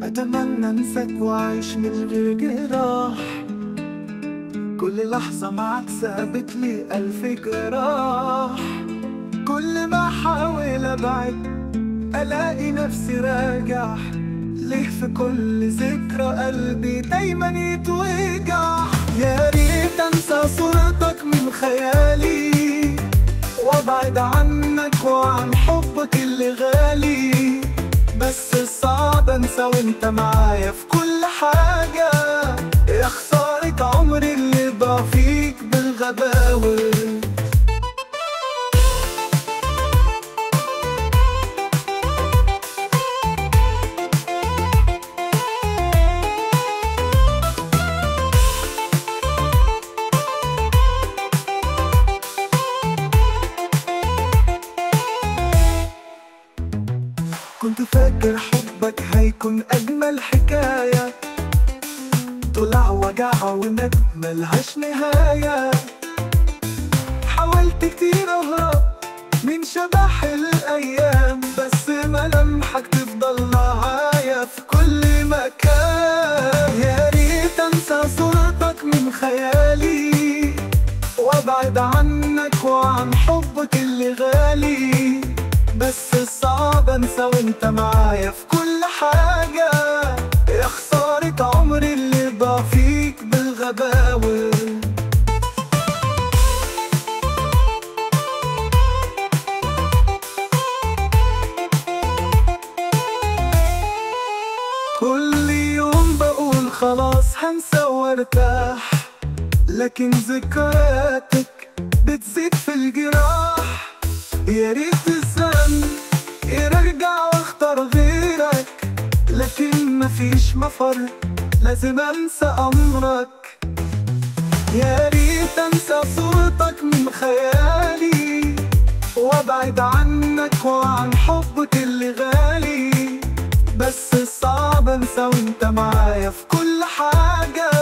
أتمنى أنساك وأعيش من غير جراح كل لحظة معك سابت لي ألف جراح كل ما أحاول أبعد ألاقي نفسي راجع ليه في كل ذكرى قلبي دايما يتوجع يا ريت أنسى صورتك من خيالي وابعد عنك وعن حبك اللي غالي بس صعب انسى وانت معايا في كل حاجة يا خسارة عمري اللي ضاع فيك بالغباوة كنت فاكر حبك هيكون أجمل حكاية طلع وجع وندم ملهاش نهاية حاولت كتير أهرب من شبح الأيام بس ملامحك تفضل معايا في كل مكان يا ريت أنسى صورتك من خيالي وابعد عنك وعن حبك اللي غالي بس صعب انسى وانت معايا في كل حاجة يا خسارة عمري اللي ضاع فيك بالغباوة كل يوم بقول خلاص هنسى وارتاح لكن ذكرياتك بتزيد في الجراح يا ريت الزمن يرجع واختار غيرك لكن مفيش مفر لازم انسى امرك يا ريت انسى صورتك من خيالي وابعد عنك وعن حبك اللي غالي بس صعب انسى وانت معايا في كل حاجة